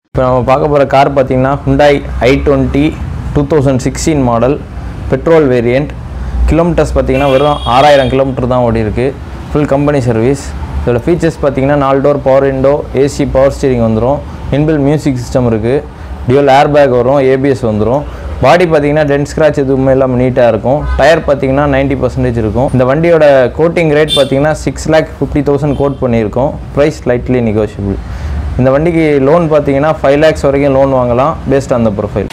இப்போ நம்ம பார்க்க போகிற கார் பார்த்தீங்கன்னா Hyundai i twenty two thousand sixteen model petrol variant kilometres பார்த்தீங்கன்னா வெறும் ஆறாயிரம் கிலோமீட்டர் தான் ஓடி இருக்கு ஃபுல் கம்பெனி சர்வீஸ் இதோட ஃபீச்சர்ஸ் பார்த்தீங்கன்னா நாலு door power window AC power steering வந்துடும் இன்பில் மியூசிக் சிஸ்டம் இருக்குது டியூல் ஏர் பேக் வரும் ஏபிஎஸ் வந்துடும் பாடி பார்த்தீங்கன்னா டென்ட் ஸ்க்ராட்ச் எதுவுமே இல்லாமல் நீட்டாக இருக்கும் டயர் பார்த்தீங்கன்னா 90% பர்சன்டேஜ் இருக்கும் இந்த வண்டியோட கோட்டிங் ரேட் பார்த்தீங்கன்னா six lakh fifty thousand quote பண்ணியிருக்கோம் ப்ரைஸ் லைட்லி நெகோஷியபிள் இந்த வண்டிக்கு லோன் பார்த்தீங்கன்னா ஃபைவ் லேக்ஸ் வரைக்கும் லோன் வாங்கலாம் பேஸ்ட் ஆன் த ப்ரொஃபைல்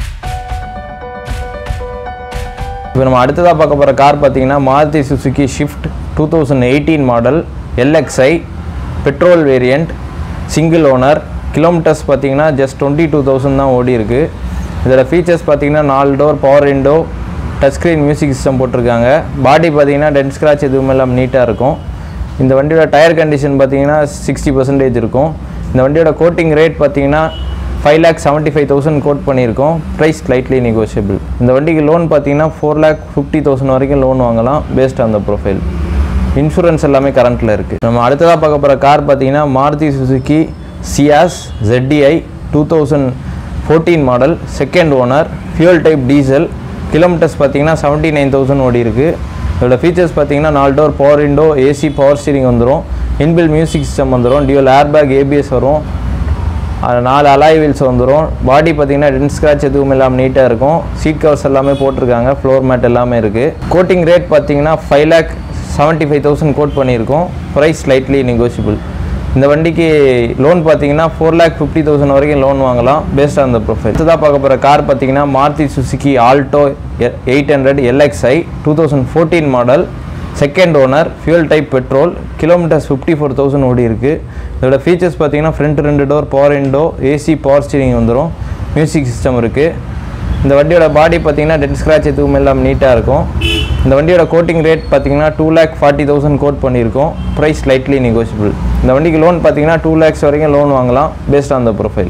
இப்போ நம்ம அடுத்ததாக பார்க்க போகிற கார் பார்த்தீங்கன்னா Maruti Suzuki Swift two thousand eighteen model LXI petrol variant single owner kilometres பார்த்தீங்கன்னா ஜஸ்ட் டுவெண்ட்டி டூ தௌசண்ட் தான் ஓடி இருக்கு இதோட ஃபீச்சர்ஸ் பார்த்தீங்கன்னா நாலு door power window touch screen music system போட்டிருக்காங்க பாடி பார்த்தீங்கன்னா டென்ட் ஸ்க்ராட்ச் எதுவுமே இல்லாமல் நீட்டாக இருக்கும் இந்த வண்டியோட டயர் கண்டிஷன் பார்த்தீங்கன்னா சிக்ஸ்டி பர்சன்டேஜ் இருக்கும் இந்த வண்டியோட கோட்டிங் ரேட் பார்த்தீங்கன்னா five lakh seventy five thousand quote பண்ணியிருக்கோம் ப்ரைஸ் ஸ்லைட்லி நெகோஷியபிள் இந்த வண்டிக்கு லோன் பார்த்தீங்கன்னா ஃபோர் லேக் ஃபிஃப்டி தௌசண்ட் வரைக்கும் லோன் வாங்கலாம் based on the profile insurance எல்லாமே கரண்ட்டில் இருக்குது நம்ம அடுத்ததாக பார்க்க போகிற கார் பார்த்தீங்கன்னா Maruti Suzuki Ciaz ZDI two thousand fourteen model second owner fuel type diesel kilometres பார்த்தீங்கன்னா செவன்ட்டி நைன் தௌசண்ட் ஓடி இருக்குது இதோட ஃபீச்சர்ஸ் பார்த்தீங்கன்னா நாலு door power window AC power steering வந்துடும் இன்பில் மியூசிக் சிஸ்டம் வந்துடும் டியூல் ஏர் பேக் ஏபிஎஸ் வரும் அது நாலு அலாய் வீல்ஸ் வந்துடும் பாடி பார்த்தீங்கன்னா டென்ட் ஸ்க்ராட்ச் எதுவும் இல்லாமல் நீட்டாக இருக்கும் சீட் கவர்ஸ் எல்லாமே போட்டிருக்காங்க ஃப்ளோர் மேட் எல்லாமே இருக்குது கோட்டிங் ரேட் பார்த்தீங்கன்னா five lakh seventy five thousand quote பண்ணியிருக்கோம் ப்ரைஸ் ஸ்லைட்லி நெகோஷியபிள் இந்த வண்டிக்கு லோன் பார்த்தீங்கன்னா ஃபோர் லேக் ஃபிஃப்டி தௌசண்ட் வரைக்கும் லோன் வாங்கலாம் பேஸ்ட் ஆன் த ப்ரொஃபைல் அடுத்ததாக பார்க்க போகிற கார் பார்த்தீங்கன்னா Maruti Suzuki Alto eight hundred LXI two thousand fourteen model second owner fuel type petrol kilometres fifty four thousand ஓடி இருக்குது இதோட ஃபீச்சர்ஸ் பார்த்தீங்கன்னா ஃப்ரண்ட் ரெண்டு door power window AC power steering வந்துடும் மியூசிக் சிஸ்டம் இருக்குது இந்த வண்டியோட பாடி பார்த்தீங்கன்னா டெட் ஸ்க்ராட்ச் எதுவும் இல்லாமல் நீட்டாக இருக்கும் இந்த வண்டியோட கோட்டிங் ரேட் பார்த்தீங்கன்னா two lakh forty thousand quote பண்ணியிருக்கோம் ப்ரைஸ் லைட்லி நெகோஷியபிள் இந்த வண்டிக்கு லோன் பார்த்தீங்கன்னா டூ லேக்ஸ் வரைக்கும் லோன் வாங்கலாம் பேஸ்ட் ஆன் த ப்ரொஃபைல்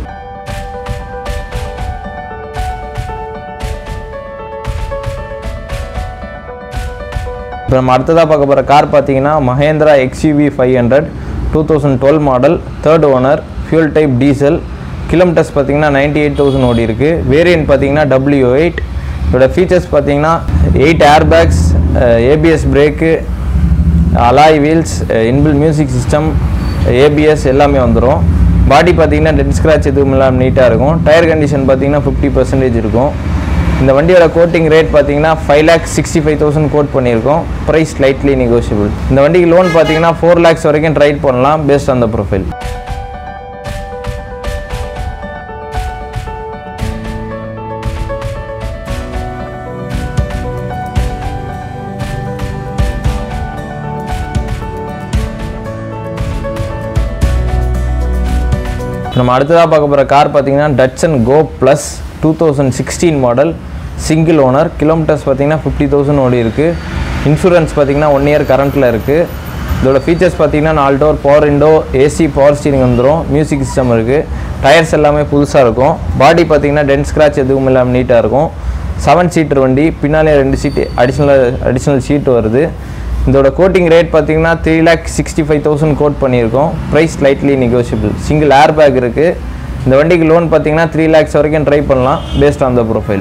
இப்போ நம்ம அடுத்ததாக பார்க்க போகிற கார் பார்த்தீங்கன்னா Mahindra XUV five hundred two thousand twelve model third owner fuel type diesel kilometres பார்த்தீங்கன்னா நைன்டி எயிட் தௌசண்ட் ஓடி இருக்குது வேரியன்ட் பார்த்தீங்கன்னா டபிள்யூ எயிட் இதோட ஃபீச்சர்ஸ் பார்த்தீங்கன்னா eight air bags ABS brake alloy wheels inbuilt music system ABS எல்லாமே வந்துடும் body பார்த்தீங்கன்னா dead scratch எதுவும் இல்லாமல் நீட்டாக இருக்கும் டயர் கண்டிஷன் பார்த்தீங்கன்னா ஃபிஃப்டி பர்சன்டேஜ் இருக்கும் இந்த வண்டியோட கோட்டிங் ரேட் பார்த்தீங்கன்னா five lakh sixty five thousand quote பண்ணியிருக்கோம் ப்ரைஸ் லைட்லி நெகோஷியபிள் இந்த வண்டிக்கு லோன் பார்த்தீங்கன்னா ஃபோர் லேக்ஸ் வரைக்கும் ட்ரை பண்ணலாம் பேஸ்ட் ஆன் த ப்ரொஃபைல் நம்ம அடுத்ததாக பார்க்க போகிற கார் பார்த்தீங்கன்னா Datsun Go plus two thousand sixteen model single owner kilometres பார்த்தீங்கன்னா ஃபிஃப்டி தௌசண்ட் ஓடி இருக்குது இன்சூரன்ஸ் பார்த்தீங்கன்னா ஒன் இயர் கரண்ட்டில் இருக்குது இதோட ஃபீச்சர்ஸ் பார்த்தீங்கன்னா நாலு door power window AC power steering வந்துடும் மியூசிக் சிஸ்டம் இருக்குது டயர்ஸ் எல்லாமே புதுசாக இருக்கும் பாடி பார்த்தீங்கன்னா டென்ட் ஸ்க்ராட்ச் எதுவும் இல்லாமல் நீட்டாக இருக்கும் செவன் சீட்டர் வண்டி பின்னாலே ரெண்டு சீட்டு அடிஷ்னல் அடிஷ்னல் சீட் வருது இதோட கோட்டிங் ரேட் பார்த்தீங்கன்னா three lakh sixty five thousand quote பண்ணியிருக்கோம் price slightly negotiable single air bag இருக்குது இந்த வண்டிக்கு லோன் பார்த்தீங்கன்னா த்ரீ லேக்ஸ் வரைக்கும் ட்ரை பண்ணலாம் பேஸ்ட் ஆன் த ப்ரொஃபைல்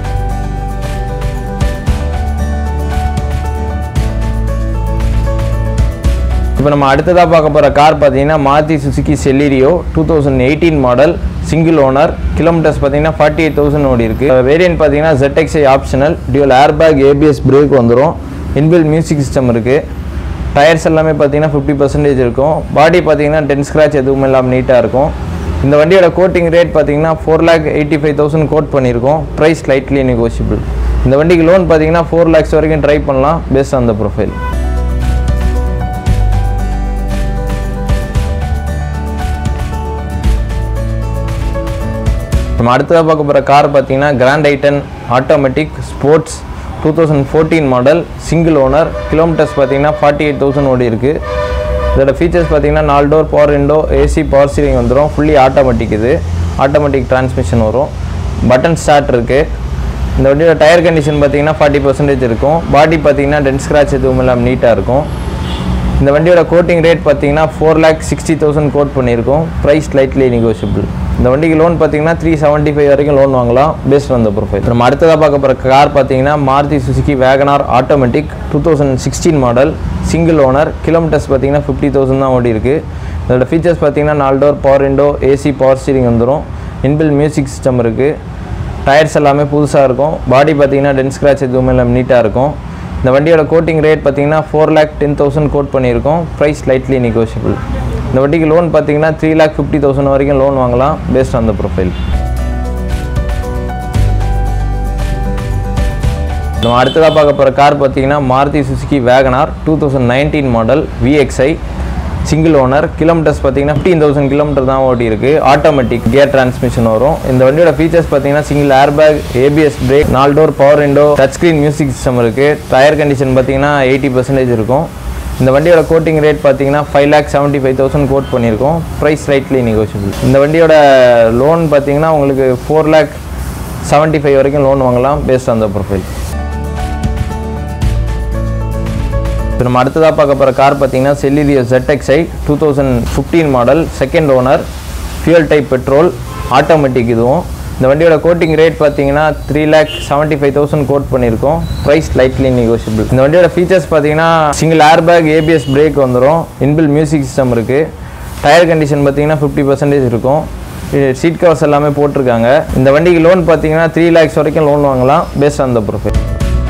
இப்போ நம்ம அடுத்ததாக பார்க்க போகிற கார் பார்த்தீங்கன்னா Maruti Suzuki Celerio two thousand eighteen model single owner kilometres பார்த்தீங்கன்னா ஃபார்ட்டி எயிட் தௌசண்ட் ஓடி இருக்கு வேரியன்ட் பார்த்தீங்கன்னா ZXi optional dual air bag ABS brake வந்துடும் இன்பில் மியூசிக் சிஸ்டம் இருக்குது டயர்ஸ் எல்லாமே பார்த்தீங்கன்னா ஃபிஃப்டி பர்சன்டேஜ் இருக்கும் பாடி பார்த்தீங்கன்னா டென் ஸ்க்ராட்ச் எதுவும் இல்லாமல் நீட்டாக இருக்கும் இந்த வண்டியோட கோட்டிங் ரேட் பார்த்தீங்கன்னா four lakh eighty five thousand quote பண்ணியிருக்கோம் ப்ரைஸ் லைட்லி நெகோஷியபிள் இந்த வண்டிக்கு லோன் பார்த்தீங்கன்னா ஃபோர் லேக்ஸ் வரைக்கும் ட்ரை பண்ணலாம் பேஸ்ட் ஆன் த ப்ரொஃபைல் நம்ம அடுத்ததாக பார்க்க போகிற கார் பார்த்தீங்கன்னா Grand i ten automatic sports two thousand fourteen model single owner kilometres பார்த்தீங்கன்னா ஃபார்ட்டி எயிட் தௌசண்ட் ஓடி இருக்குது இதோட ஃபீச்சர்ஸ் பார்த்தீங்கன்னா நாலு door power window AC power steering வந்துடும் ஃபுல்லி ஆட்டோமேட்டிக் இது ஆட்டோமேட்டிக் டிரான்ஸ்மிஷன் வரும் பட்டன் ஸ்டார்ட் இருக்குது இந்த வண்டியோட டயர் கண்டிஷன் பார்த்தீங்கன்னா ஃபார்ட்டி பர்சன்டேஜ் இருக்கும் பாடி பார்த்தீங்கன்னா டென்ட் ஸ்க்ராட்ச் எதுவும் இல்லாமல் நீட்டாக இருக்கும் இந்த வண்டியோட கோட்டிங் ரேட் பார்த்தீங்கன்னா four lakh sixty thousand quote பண்ணியிருக்கோம் ப்ரைஸ் லைட்லி நெகோஷியபிள் இந்த வண்டிக்கு லோன் பார்த்தீங்கன்னா த்ரீ செவன்ட்டி ஃபைவ் வரைக்கும் லோன் வாங்கலாம் பேஸ்ட் அந்த ப்ரொஃபைல் நம்ம அடுத்ததாக பார்க்க போகிற கார் பார்த்தீங்கன்னா Maruti Suzuki WagonR automatic two thousand sixteen model single owner kilometres பார்த்தீங்கன்னா ஃபிஃப்டி தௌசண்ட் தான் ஓடி இருக்கு இதோட ஃபீச்சர்ஸ் பார்த்தீங்கன்னா நாலு door power window AC power steering வந்துடும் இன்பில் மியூசிக் சிஸ்டம் இருக்குது டயர்ஸ் எல்லாமே புதுசாக இருக்கும் பாடி பார்த்தீங்கன்னா டென் ஸ்க்ராச் எதுவுமே இல்லாமல் நீட்டாக இருக்கும் இந்த வண்டியோட கோட்டிங் ரேட் பார்த்தீங்கன்னா four lakh ten thousand quote பண்ணியிருக்கோம் ப்ரைஸ் லைட்லி நெகோஷியபிள் இந்த வண்டிக்கு லோன் பார்த்தீங்கன்னா த்ரீ லேக் ஃபிஃப்டி தௌசண்ட் வரைக்கும் லோன் வாங்கலாம் பேஸ்ட் ஆன் த ப்ரொஃபைல் நம்ம அடுத்ததாக பார்க்க போகிற கார் பார்த்தீங்கன்னா Maruti Suzuki WagonR two thousand nineteen model VXI single owner kilometres பார்த்தீங்கன்னா ஃபிஃப்டீன் தௌசண்ட் கிலோமீட்டர் தான் ஓடி இருக்கு ஆட்டோமேட்டிக் கியர் டிரான்ஸ்மிஷன் வரும் இந்த வண்டியோட ஃபீச்சர்ஸ் பார்த்தீங்கன்னா single air bag ABS brake நாலு door power window touch screen music system இருக்குது டயர் கண்டிஷன் பார்த்தீங்கன்னா எயிட்டி பர்சன்டேஜ் இருக்கும் இந்த வண்டியோட கோட்டிங் ரேட் பார்த்தீங்கன்னா five lakh seventy five thousand quote பண்ணியிருக்கோம் ப்ரைஸ் ரைட்லி நெகோஷியபிள் இந்த வண்டியோட லோன் பார்த்தீங்கன்னா உங்களுக்கு ஃபோர் லேக் செவன்ட்டி ஃபைவ் வரைக்கும் லோன் வாங்கலாம் பேஸ்ட் ஆன் த ப்ரொஃபைல் இப்போ நம்ம அடுத்ததாக பார்க்க போகிற கார் பார்த்தீங்கன்னா Celerio ZXi two thousand fifteen model second owner fuel type petrol automatic இதுவும் இந்த வண்டியோட கோட்டிங் ரேட் பார்த்தீங்கன்னா three lakh seventy five thousand quote பண்ணியிருக்கோம் ப்ரைஸ் லைட்லி நெகோஷியபிள் இந்த வண்டியோட ஃபீச்சர்ஸ் பார்த்தீங்கன்னா single air bag ABS brake வந்துடும் இன்பில் மியூசிக் சிஸ்டம் இருக்குது டயர் கண்டிஷன் பார்த்தீங்கன்னா ஃபிஃப்டி பர்சன்டேஜ் இருக்கும் சீட் கவர்ஸ் எல்லாமே போட்டிருக்காங்க இந்த வண்டிக்கு லோன் பார்த்தீங்கன்னா த்ரீ லேக்ஸ் வரைக்கும் லோன் வாங்கலாம் பேஸ்ட் ஆன் த ப்ரொஃபைல்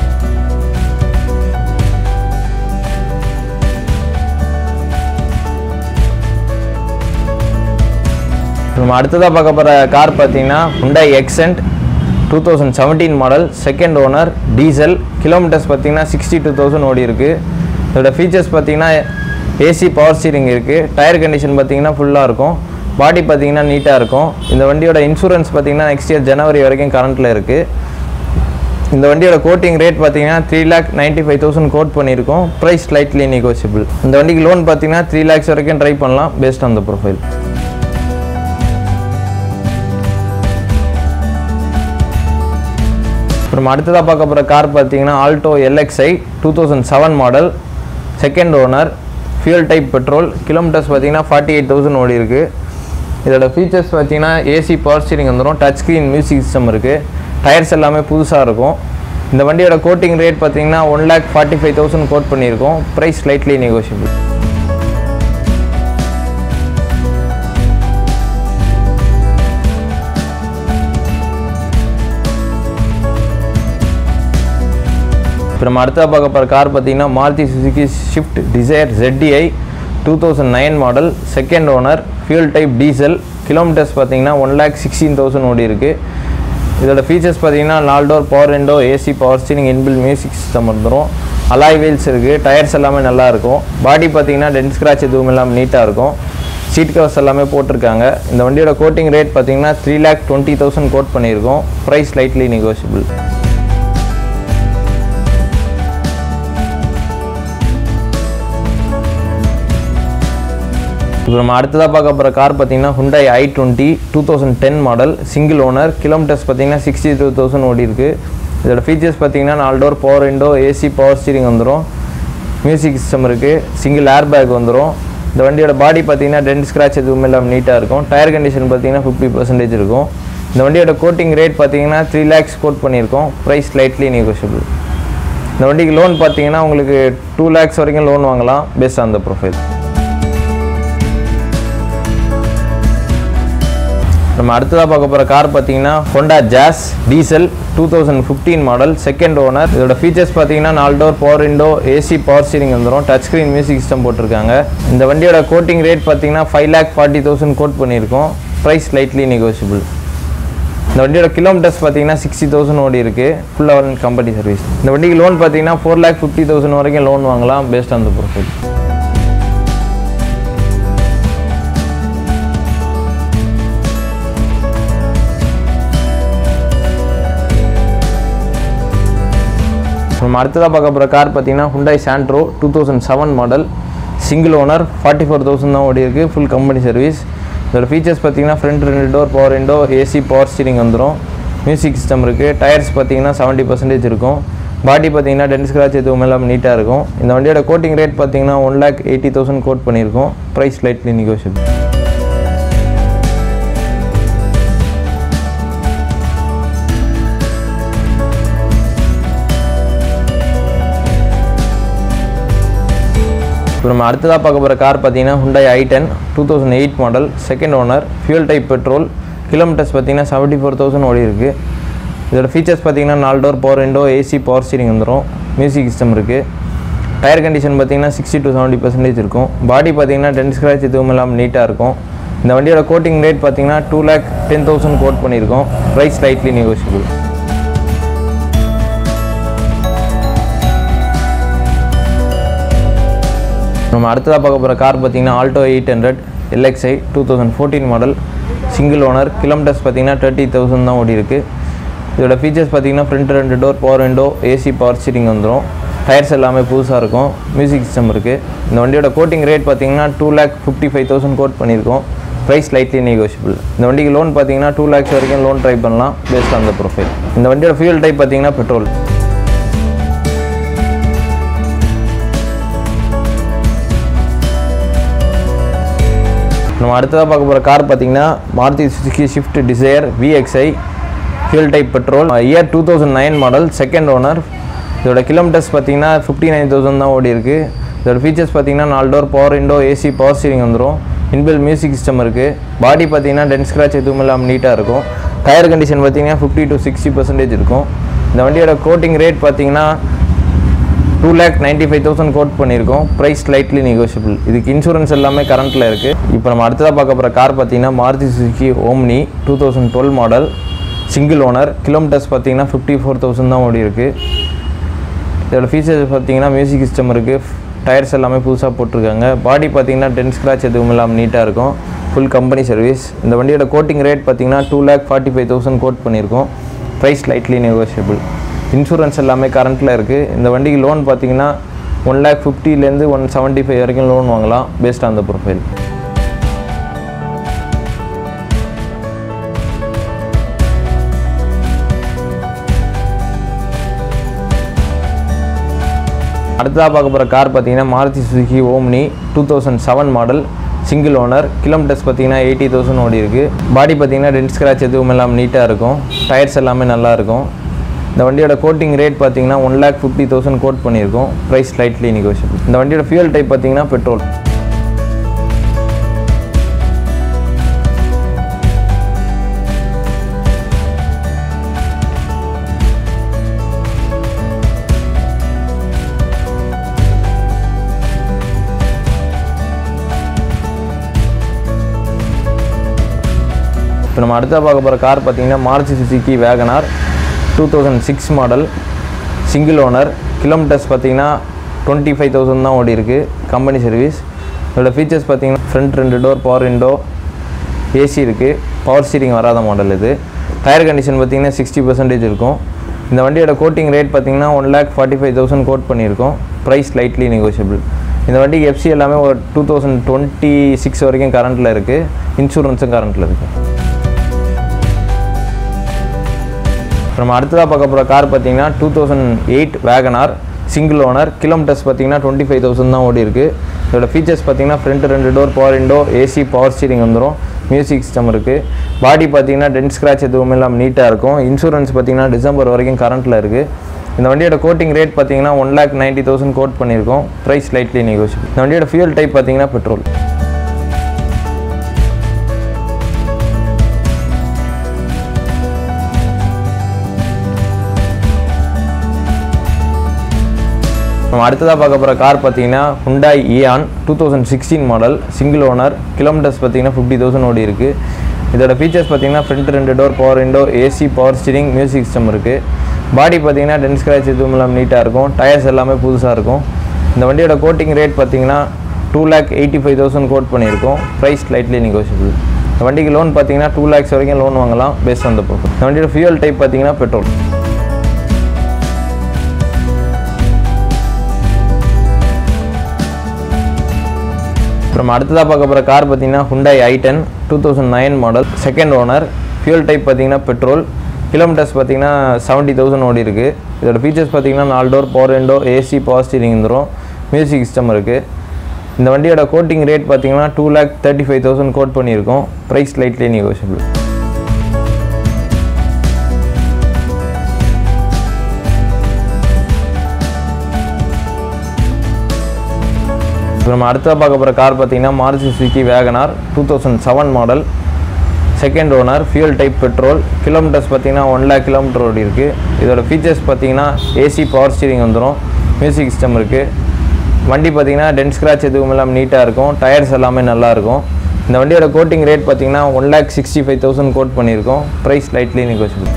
நம்ம அடுத்ததாக பார்க்க போகிற கார் பார்த்தீங்கன்னா Hyundai Xcent two thousand seventeen model second owner diesel kilometres பார்த்தீங்கன்னா சிக்ஸ்டி டூ தௌசண்ட் ஓடி இருக்குது இதோட ஃபீச்சர்ஸ் பார்த்தீங்கன்னா ஏசி பவர் ஸ்டீரிங் இருக்குது டயர் கண்டிஷன் பார்த்தீங்கன்னா ஃபுல்லாக இருக்கும் பாடி பார்த்தீங்கன்னா நீட்டாக இருக்கும் இந்த வண்டியோட இன்சூரன்ஸ் பார்த்தீங்கன்னா நெக்ஸ்ட் இயர் ஜனவரி வரைக்கும் கரண்ட்டில் இருக்குது இந்த வண்டியோட கோட்டிங் ரேட் பார்த்தீங்கன்னா three lakh ninety five thousand quote பண்ணியிருக்கோம் ப்ரைஸ் ஸ்லைட்லி நெகோசியபிள் இந்த வண்டிக்கு லோன் பார்த்தீங்கன்னா த்ரீ லேக்ஸ் வரைக்கும் ட்ரை பண்ணலாம் பேஸ்ட் ஆன் த ப்ரொஃபைல் அப்புறம் அடுத்ததாக பார்க்க போகிற கார் பார்த்தீங்கன்னா Alto LXI two thousand seven model second owner fuel type petrol kilometres பார்த்தீங்கன்னா ஃபார்ட்டி எயிட் தௌசண்ட் ஓடி இருக்கு இதோட ஃபீச்சர்ஸ் பார்த்தீங்கன்னா ஏசி பவர் ஸ்டீரிங் வந்துடும் டச் ஸ்க்ரீன் மியூசிக் சிஸ்டம் இருக்குது டயர்ஸ் எல்லாமே புதுசாக இருக்கும் இந்த வண்டியோட கோட்டிங் ரேட் பார்த்தீங்கன்னா one lakh forty five thousand quote பண்ணியிருக்கோம் ப்ரைஸ் ஸ்லைட்லி நெகோஷியபிள் இப்போ நம்ம அடுத்ததாக பார்க்க போகிற கார் பார்த்தீங்கன்னா Maruti Suzuki Swift Dzire ZDI two thousand nine model second owner fuel type diesel kilometres பார்த்தீங்கன்னா ஒன் லேக் சிக்ஸ்டீன் தௌசண்ட் ஓடி இருக்கு இதோட ஃபீச்சர்ஸ் பார்த்தீங்கன்னா நாலு door power window AC power steering inbuilt music system வந்துடும் அலாய் வீல்ஸ் இருக்குது டயர்ஸ் எல்லாமே நல்லா இருக்கும் பாடி பார்த்தீங்கன்னா டென்ட் ஸ்க்ராச் எதுவும் இல்லாமல் நீட்டாக இருக்கும் சீட் கவர்ஸ் எல்லாமே போட்டிருக்காங்க இந்த வண்டியோட கோட்டிங் ரேட் பார்த்தீங்கன்னா three lakh twenty thousand quote பண்ணியிருக்கோம் ப்ரைஸ் லைட்லி நெகோஷியபிள் இப்போ நம்ம அடுத்ததாக பார்க்க போகிற கார் பார்த்தீங்கன்னா Hyundai I twenty two thousand ten model single owner kilometres பார்த்தீங்கன்னா சிக்ஸ்டி டூ தௌசண்ட் ஓடி இருக்கு இதோட ஃபீச்சர்ஸ் பார்த்தீங்கன்னா நாலு door power window AC power steering வந்துடும் மியூசிக் சிஸ்டம் இருக்குது சிங்கிள் ஏர் பேக் வந்துடும் இந்த வண்டியோட பாடி பார்த்தீங்கன்னா டென்ட் ஸ்க்ராச் எதுவுமே இல்லாமல் நீட்டாக இருக்கும் டயர் கண்டிஷன் பார்த்தீங்கன்னா ஃபிஃப்டி பர்சன்டேஜ் இருக்கும் இந்த வண்டியோட கோட்டிங் ரேட் பார்த்தீங்கன்னா த்ரீ லேக்ஸ் கோட் பண்ணியிருக்கோம் ப்ரைஸ் லைட்லி நெகோஷியபிள் இந்த வண்டிக்கு லோன் பார்த்தீங்கன்னா உங்களுக்கு டூ லேக்ஸ் வரைக்கும் லோன் வாங்கலாம் பேஸ்ட் ஆன் த ப்ரொஃபைல் நம்ம அடுத்ததாக பார்க்க போகிற கார் பார்த்தீங்கன்னா Honda Jazz diesel two thousand fifteen model second owner இதோட ஃபீச்சர்ஸ் பார்த்தீங்கன்னா நாலு door power window AC power steering வந்துடும் டச் ஸ்க்ரீன் மியூசிக் சிஸ்டம் போட்டிருக்காங்க இந்த வண்டியோட கோட்டிங் ரேட் பார்த்தீங்கன்னா five lakh forty thousand quote பண்ணியிருக்கோம் ப்ரைஸ் லைட்லி நெகோஷியபிள் இந்த வண்டியோட கிலோமீட்டர்ஸ் பார்த்தீங்கன்னா சிக்ஸ்டி தௌசண்ட் ஓடி இருக்கு ஃபுல் அவர் கம்பெனி சர்வீஸ் இந்த வண்டிக்கு லோன் பார்த்தீங்கன்னா ஃபோர் லேக் ஃபிஃப்டி தௌசண்ட் வரைக்கும் லோன் வாங்கலாம் பேஸ்ட் ஆன் த ப்ரொஃபைல் நம்ம அடுத்ததாக பார்க்க போகிற கார் பார்த்தீங்கன்னா Hyundai Santro two thousand seven model single owner forty four thousand தான் ஓடி இருக்கு ஃபுல் கம்பெனி சர்வீஸ் இதோட ஃபீச்சர்ஸ் பார்த்தீங்கன்னா ஃப்ரண்ட் ரெண்டு door power window AC power steering வந்துடும் மியூசிக் சிஸ்டம் இருக்குது டயர்ஸ் பார்த்தீங்கன்னா செவன்ட்டி பர்சன்டேஜ் இருக்கும் பாடி பார்த்தீங்கன்னா டென்ட் ஸ்க்ராச் எதுவும் இல்லாமல் நீட்டாக இருக்கும் இந்த வண்டியோட கோட்டிங் ரேட் பார்த்தீங்கன்னா one lakh eighty thousand quote பண்ணியிருக்கோம் ப்ரைஸ் லைட்லி நெகோஷியபிள் இப்போ நம்ம அடுத்ததாக பார்க்க போகிற கார் பார்த்தீங்கன்னா Hyundai I ten two thousand eight model second owner fuel type petrol kilometres பார்த்தீங்கன்னா செவன்ட்டி ஃபோர் தௌசண்ட் ஓடி இருக்குது இதோட ஃபீச்சர்ஸ் பார்த்தீங்கன்னா நாலு door power window AC power steering வந்துடும் மியூசிக் சிஸ்டம் இருக்குது டயர் கண்டிஷன் பார்த்தீங்கன்னா சிக்ஸ்டி டு செவன்ட்டி பர்சன்டேஜ் இருக்கும் பாடி பார்த்தீங்கன்னா டென் ஸ்க்ராச் எதுவும் இல்லாமல் நீட்டாக இருக்கும் இந்த வண்டியோட கோட்டிங் ரேட் பார்த்தீங்கன்னா two lakh ten thousand quote பண்ணியிருக்கோம் ப்ரைஸ் லைட்லி நெகோஷியபிள் நம்ம அடுத்ததாக பார்க்க போகிற கார் பார்த்தீங்கன்னா Alto eight hundred LXI two thousand fourteen model single owner kilometres பார்த்தீங்கன்னா தேர்ட்டி தௌசண்ட் தான் ஓடி இருக்கு இதோட ஃபீச்சர்ஸ் பார்த்தீங்கன்னா ஃப்ரண்ட் ரெண்டு door power window AC power steering வந்துடும் டயர்ஸ் எல்லாமே புதுசாக இருக்கும் மியூசிக் சிஸ்டம் இருக்குது இந்த வண்டியோட கோட்டிங் ரேட் பார்த்தீங்கன்னா two lakh fifty five thousand quote பண்ணியிருக்கோம் ப்ரைஸ் லைட்லி நெகோஷியபிள் இந்த வண்டிக்கு லோன் பார்த்தீங்கன்னா டூ லேக்ஸ் வரைக்கும் லோன் ட்ரை பண்ணலாம் பேஸ்ட் ஆன் த ப்ரொஃபைல் இந்த வண்டியோட ஃபியூல் டைப் பார்த்தீங்கன்னா பெட்ரோல் நம்ம அடுத்ததாக பார்க்க போகிற கார் பார்த்தீங்கன்னா Maruti Suzuki Swift Dzire VXI fuel type petrol year two thousand nine model second owner இதோட கிலோமீட்டர்ஸ் பார்த்தீங்கன்னா ஃபிஃப்டி நைன் தௌசண்ட் தான் ஓடி இருக்குது இதோட ஃபீச்சர்ஸ் பார்த்தீங்கன்னா நாலு door power window AC power steering வந்துடும் இன்பில் மியூசிக் சிஸ்டம் இருக்குது பாடி பார்த்தீங்கன்னா டென் ஸ்க்ராச் எதுவும் இல்லாமல் நீட்டாக இருக்கும் டயர் கண்டிஷன் பார்த்தீங்கன்னா ஃபிஃப்டி டு சிக்ஸ்டி பர்சன்டேஜ் இருக்கும் இந்த வண்டியோட கோட்டிங் ரேட் பார்த்தீங்கன்னா two lakh ninety five thousand quote பண்ணியிருக்கோம் ப்ரைஸ் ஸ்லைட்லி நெகோஷியபிள் இதுக்கு இன்சூரன்ஸ் எல்லாமே கரண்ட்டில் இருக்குது இப்போ நம்ம அடுத்ததாக பார்க்க போகிற கார் பார்த்தீங்கன்னா Maruti Suzuki Omni two thousand twelve model single owner kilometres பார்த்தீங்கன்னா ஃபிஃப்டி ஃபோர் தௌசண்ட் தான் ஓடி இருக்குது இதோட ஃபீச்சர்ஸ் பார்த்தீங்கன்னா மியூசிக் சிஸ்டம் இருக்குது டயர்ஸ் எல்லாமே புதுசாக போட்டிருக்காங்க பாடி பார்த்தீங்கன்னா டென் ஸ்க்ராச் எதுவும் இல்லாமல் நீட்டாக இருக்கும் ஃபுல் கம்பெனி சர்வீஸ் இந்த வண்டியோட கோட்டிங் ரேட் பார்த்தீங்கன்னா two lakh forty five thousand quote பண்ணியிருக்கோம் ப்ரைஸ் லைட்லி நெகோஷியபிள் இன்சூரன்ஸ் எல்லாமே கரண்ட்டில் இருக்குது இந்த வண்டிக்கு லோன் பார்த்தீங்கன்னா ஒன் லேக் ஃபிஃப்டிலேருந்து ஒன் செவன்ட்டி ஃபைவ் வரைக்கும் லோன் வாங்கலாம் பேஸ்ட் ஆன் த ப்ரொஃபைல் அடுத்ததாக பார்க்க போகிற கார் பார்த்தீங்கன்னா Maruti Suzuki Omni two thousand seven model single owner kilometres பார்த்தீங்கன்னா எயிட்டி தௌசண்ட் ஓடி இருக்குது பாடி பார்த்தீங்கன்னா டென்ட் ஸ்க்ராச் எதுவும் இல்லாமல் நீட்டாக இருக்கும் டயர்ஸ் எல்லாமே நல்லா இருக்கும் இந்த வண்டியோட கோட்டிங் ரேட் பார்த்தீங்கன்னா one lakh fifty thousand quote பண்ணியிருக்கோம் ப்ரைஸ் ஸ்லைட்லி நெகோஷியபிள் இந்த வண்டியோட ஃபியூல் டைப் பார்த்தீங்கன்னா பெட்ரோல் இப்போ நம்ம அடுத்த பார்க்க போகிற கார் பார்த்தீங்கன்னா Maruti Suzuki WagonR two thousand six model single owner kilometres பார்த்தீங்கன்னா டுவெண்ட்டி ஃபைவ் தௌசண்ட் தான் ஓடி இருக்குது கம்பெனி சர்வீஸ் இதோட ஃபீச்சர்ஸ் பார்த்தீங்கன்னா ஃப்ரண்ட் ரெண்டு டோர் பவர் விண்டோ ஏசி இருக்குது பவர் ஸ்டீரிங் வராத மாடல் இது டயர் கண்டிஷன் பார்த்தீங்கன்னா சிக்ஸ்டி பர்சன்டேஜ் இருக்கும் இந்த வண்டியோட கோட்டிங் ரேட் பார்த்தீங்கன்னா one lakh forty five thousand quote பண்ணியிருக்கோம் ப்ரைஸ் லைட்லி நெகோஷியபிள் இந்த வண்டிக்கு எஃப்சி எல்லாமே ஒரு டூ தௌசண்ட் டுவெண்ட்டி சிக்ஸ் வரைக்கும் கரண்ட்டில் இருக்குது இன்சூரன்ஸும் கரண்ட்டில் இருக்குது நம்ம அடுத்ததாக பார்க்க போகிற கார் பார்த்தீங்கன்னா two thousand eight WagonR single owner kilometres பார்த்தீங்கன்னா டுவெண்ட்டி ஃபைவ் தௌசண்ட் தான் ஓடி இருக்குது இதோட ஃபீச்சர்ஸ் பார்த்தீங்கன்னா ஃப்ரண்ட் ரெண்டு door power window AC power steering வந்துடும் மியூசிக் சிஸ்டம் இருக்குது பாடி பார்த்தீங்கன்னா டென்ட் ஸ்க்ராச் எதுவும் இல்லாமல் நீட்டாக இருக்கும் இன்சூரன்ஸ் பார்த்தீங்கன்னா டிசம்பர் வரைக்கும் கரண்ட்டில் இருக்குது இந்த வண்டியோட கோட்டிங் ரேட் பார்த்தீங்கன்னா one lakh ninety thousand quote பண்ணியிருக்கோம் ப்ரைஸ் லைட்லி நெகோஷியபிள் இந்த வண்டியோட ஃபியூல் டைப் பார்த்தீங்கன்னா பெட்ரோல் நம்ம அடுத்ததாக பார்க்க போகிற கார் பார்த்தீங்கன்னா Hyundai Eon two thousand sixteen model single owner kilometres பார்த்தீங்கன்னா ஃபிஃப்டி தௌசண்ட் ஓடி இருக்குது இதோட ஃபீச்சர்ஸ் பார்த்தீங்கன்னா ஃப்ரண்ட் ரெண்டு door power window AC power steering music system இருக்குது பாடி பார்த்தீங்கன்னா டென் ஸ்க்ராச் எதுவும் இல்லாமல் நீட்டாக இருக்கும் டயர்ஸ் எல்லாமே புதுசாக இருக்கும் இந்த வண்டியோட கோட்டிங் ரேட் பார்த்தீங்கன்னா two lakh eighty five thousand quote பண்ணியிருக்கோம் ப்ரைஸ் லைட்லி நெகோஷியபிள் இந்த வண்டிக்கு லோன் பார்த்தீங்கன்னா டூ லேக்ஸ் வரைக்கும் லோன் வாங்கலாம் பேஸ்ட் ஆன் த ப்ரொஃபைல் இந்த வண்டியோட ஃபியூல் டைப் பார்த்தீங்கன்னா பெட்ரோல் அப்புறம் அடுத்ததாக பார்க்க போகிற கார் பார்த்தீங்கன்னா Hyundai I ten two thousand nine model second owner fuel type பார்த்தீங்கன்னா பெட்ரோல் கிலோமீட்டர்ஸ் பார்த்தீங்கன்னா செவன்ட்டி தௌசண்ட் ஓடி இருக்குது இதோட ஃபீச்சர்ஸ் பார்த்தீங்கன்னா நாலு door power window AC power steering வந்துடும் மியூசிக் சிஸ்டம் இருக்குது இந்த வண்டியோட கோட்டிங் ரேட் பார்த்தீங்கன்னா two lakh thirty five thousand quote பண்ணியிருக்கோம் ப்ரைஸ் லைட்லி நெகோஷியபிள் இப்போ நம்ம அடுத்ததாக பார்க்க போகிற கார் பார்த்தீங்கன்னா Maruti Suzuki WagonR two thousand seven model second owner fuel type petrol kilometres பார்த்தீங்கன்னா ஒன் லேக் கிலோமீட்டர் ஓடி இருக்குது இதோட ஃபீச்சர்ஸ் பார்த்தீங்கன்னா ஏசி பவர் ஸ்டீரிங் வந்துடும் மியூசிக் சிஸ்டம் இருக்குது வண்டி பார்த்தீங்கன்னா டென் ஸ்க்ராட்ச் எதுவும் இல்லாமல் நீட்டாக இருக்கும் டயர்ஸ் எல்லாமே நல்லா இருக்கும் இந்த வண்டியோட கோட்டிங் ரேட் பார்த்தீங்கன்னா one lakh sixty five thousand quote பண்ணியிருக்கோம் ப்ரைஸ் லைட்லி நெகோஷியபிள்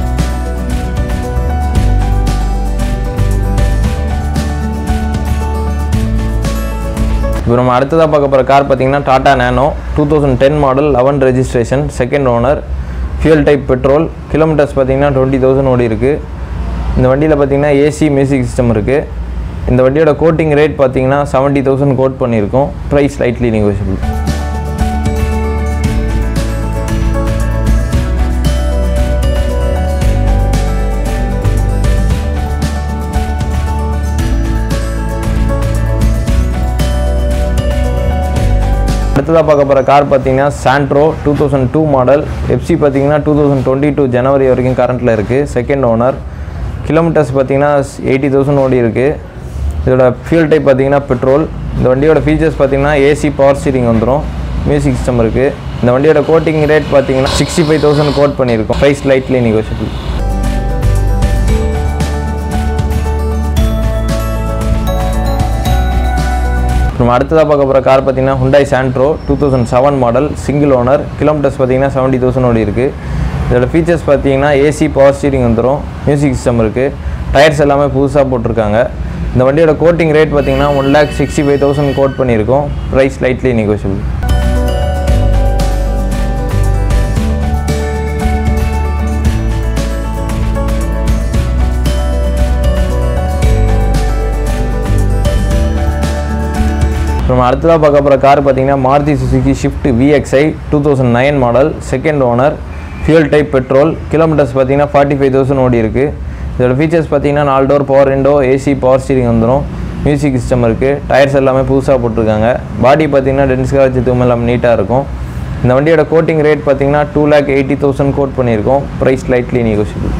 இப்போ நம்ம அடுத்ததாக பார்க்க போகிற கார் பார்த்தீங்கன்னா Tata Nano two thousand ten model eleven registration second owner fuel type petrol kilometres பார்த்தீங்கன்னா டுவெண்ட்டி தௌசண்ட் ஓடி இருக்குது இந்த வண்டியில் பார்த்தீங்கன்னா ஏசி மியூசிக் சிஸ்டம் இருக்குது இந்த வண்டியோட கோட்டிங் ரேட் பார்த்தீங்கன்னா செவன்ட்டி தௌசண்ட் கோட் பண்ணியிருக்கோம் ப்ரைஸ் லைட்லி நெகோஷியபிள் அடுத்ததாக பார்க்க போகிற கார் பார்த்தீங்கன்னா Santro two thousand two model FC பார்த்தீங்கன்னா டூ தௌசண்ட் டுவெண்ட்டி டூ ஜனவரி வரைக்கும் கரண்ட்டில் இருக்குது செகண்ட் ஓனர் கிலோமீட்டர்ஸ் பார்த்தீங்கன்னா எயிட்டி தௌசண்ட் ஓடி இருக்குது இதோட ஃபியூல் டைப் பார்த்தீங்கன்னா பெட்ரோல் இந்த வண்டியோட ஃபீச்சர்ஸ் பார்த்தீங்கன்னா ஏசி பவர் ஸ்டீரிங் வந்துடும் மியூசிக் சிஸ்டம் இருக்குது இந்த வண்டியோட கோட்டிங் ரேட் பார்த்தீங்கன்னா சிக்ஸ்டி ஃபைவ் தௌசண்ட் கோட் பண்ணியிருக்கோம் ப்ரைஸ் லைட்லி நெகோஷியபிள் நம்ம அடுத்ததாக பார்க்க போகிற கார் பார்த்தீங்கன்னா Hyundai Santro two thousand seven model single owner kilometres பார்த்தீங்கன்னா செவன்ட்டி தௌசண்ட் ஓடி இருக்குது இதோட ஃபீச்சர்ஸ் பார்த்தீங்கன்னா ஏசி பவர் ஸ்டீரிங் வந்துடும் மியூசிக் சிஸ்டம் இருக்குது டயர்ஸ் எல்லாமே புதுசாக போட்டிருக்காங்க இந்த வண்டியோட கோட்டிங் ரேட் பார்த்தீங்கன்னா one lakh sixty five thousand quote பண்ணியிருக்கோம் ப்ரைஸ் லைட்லி நெகோஷியபிள் நம்ம அடுத்ததாக பார்க்க போகிற கார் பார்த்தீங்கன்னா Maruti Suzuki Swift VXI two thousand nine model second owner fuel type petrol kilometres பார்த்தீங்கன்னா ஃபார்ட்டி ஃபைவ் தௌசண்ட் ஓடி இருக்குது இதோட ஃபீச்சர்ஸ் பார்த்தீங்கன்னா நாலு door power window AC power steering வந்துடும் மியூசிக் சிஸ்டம் இருக்குது டயர்ஸ் எல்லாமே புதுசாக போட்டிருக்காங்க பாடி பார்த்தீங்கன்னா டென்ஸ்காக வச்சு தூரம் எல்லாமே நீட்டாக இருக்கும் இந்த வண்டியோட கோட்டிங் ரேட் பார்த்தீங்கன்னா two lakh eighty thousand quote பண்ணியிருக்கோம் ப்ரைஸ் லைட்லி நெகோஷியபிள்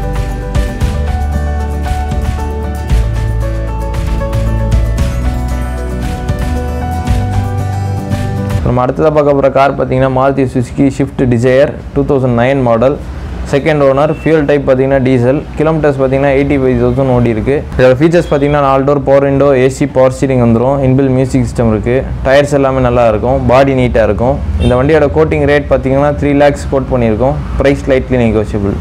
நம்ம அடுத்ததாக பார்க்க போகிற கார் பார்த்தீங்கன்னா Maruti Suzuki Swift Dzire two thousand nine model second owner fuel type பார்த்தீங்கன்னா டீசல் கிலோமீட்டர்ஸ் பார்த்தீங்கன்னா எயிட்டி ஃபைவ் தௌசண்ட் ஓடி இருக்குது இதோட ஃபீச்சர்ஸ் பார்த்தீங்கன்னா நாலு door power window AC power steering வந்துடும் இன்பில் மியூசிக் சிஸ்டம் இருக்குது டயர்ஸ் எல்லாமே நல்லா இருக்கும் பாடி நீட்டாக இருக்கும் இந்த வண்டியோட கோட்டிங் ரேட் பார்த்தீங்கன்னா த்ரீ லேக்ஸ் கோட் பண்ணியிருக்கோம் ப்ரைஸ் லைட்லி நெகோஷியபிள்